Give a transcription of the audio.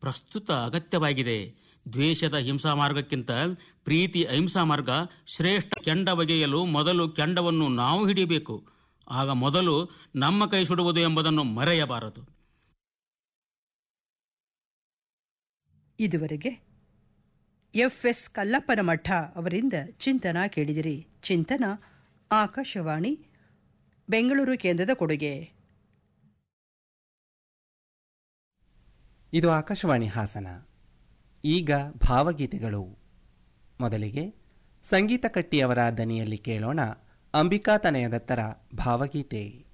ಪ್ರಸ್ತುತ ಅಗತ್ಯವಾಗಿದೆ ದ್ವೇಷದ ಹಿಂಸಾ ಮಾರ್ಗಕ್ಕಿಂತ ಪ್ರೀತಿ ಅಹಿಂಸಾ ಮಾರ್ಗ ಶ್ರೇಷ್ಠ ಕೆಂಡ ಬಗೆಯಲು ಮೊದಲು ಕೆಂಡವನ್ನು ನಾವು ಹಿಡಿಯಬೇಕು ಆಗ ಮೊದಲು ನಮ್ಮ ಕೈ ಸುಡುವುದು ಎಂಬುದನ್ನು ಮರೆಯಬಾರದು ಇದುವರೆಗೆ ಎಫ್ ಎಸ್ ಕಲ್ಲಪ್ಪನ ಮಠ ಅವರಿಂದ ಚಿಂತನ ಕೇಳಿದಿರಿ ಚಿಂತನ ಆಕಾಶವಾಣಿ ಬೆಂಗಳೂರು ಕೇಂದ್ರದ ಕೊಡುಗೆ ಇದು ಆಕಾಶವಾಣಿ ಹಾಸನ ಈಗ ಭಾವಗೀತೆಗಳು ಮೊದಲಿಗೆ ಸಂಗೀತ ಕಟ್ಟಿಯವರ ದನಿಯಲ್ಲಿ ಕೇಳೋಣ ಅಂಬಿಕಾ ತನಯದತ್ತರ ಭಾವಗೀತೆ